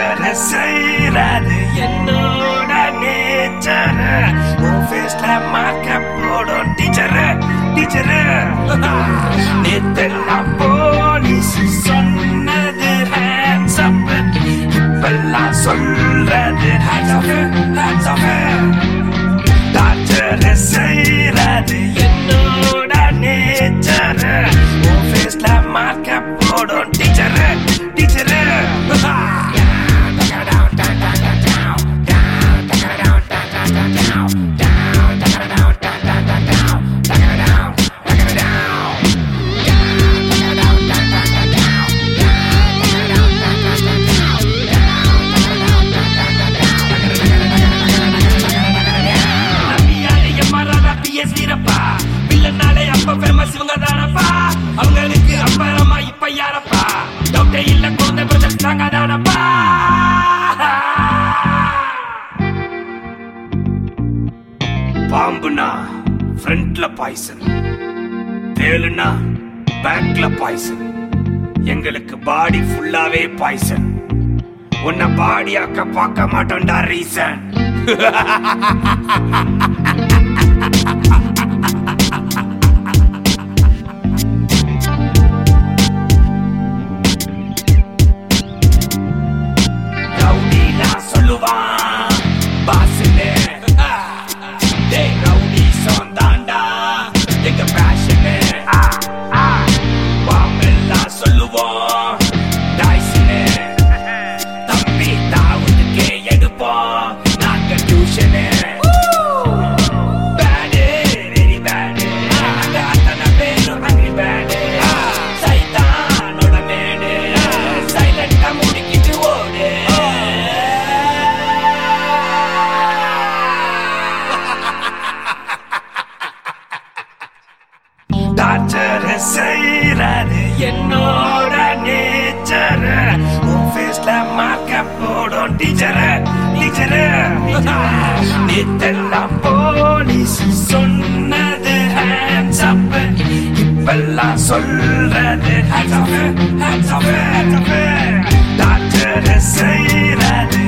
torture செய்யறது என்னோட nature உன் ஃபேஸ்ல மார்க்க போடும் டீச்சர் டீச்சர் நேத்தெல்லாம் போலீஸ் சொன்னது ஹேண்ட்ஸ் அப் இப்பெல்லாம் சொல்றது hands off hands off torture செய்யறது என்னோட நேச்சர் உன் ஃபேஸ்ல மார்க்க போடும் டீச்சர் டீச்சர் நம்பியாலே மாறாத பிஎஸ் வீரப்பா வில்லனாலே அப்ப ஃபேமஸ் இவங்க தானப்பா அவங்களுக்கு அப்புறமா இப்ப யாரப்பா டவுட்டே இல்ல குழந்தை பிரதர்ஸ் நாங்க தானப்பா பாம்புனா ஃப்ரண்ட்ல பாய்சன் தேளுனா பேக்ல பாய்சன் எங்களுக்கு பாடி ஃபுல்லாவே பாய்சன் உன்னை பாடியாக்க பார்க்க மாட்டோம்டா ரீசன் ரவுடினா சொல்லுவான் பாசுன்னு டேய் ரவுடி சொந்தாண்டா எங்க பேஷனு பாம்பெல்லாம் சொல்லுவோம் டாய்ஸ்னு தம்பி தாவுதுக்கே எடுப்போம் நாங்க டியூஷனு பேடு வெரி பேடு நாங்க அத்தனை பேரும் அங்கிரி பேடு சைத்தானோட மேடு சைலண்டா முடிக்கிட்டு ஓடு டார்ச்சர் செய்யறது என்னோட நேச்சர் உன் ஃபேஸ்ல மார்க்க போடும் டீச்சர் டீச்சர் நேத்தெல்லாம் போலீஸ் சொன்னது ஹேண்ட்ஸ் அப் இப்பெல்லாம் சொல்றது hands off hands off hands off torture செய்யறது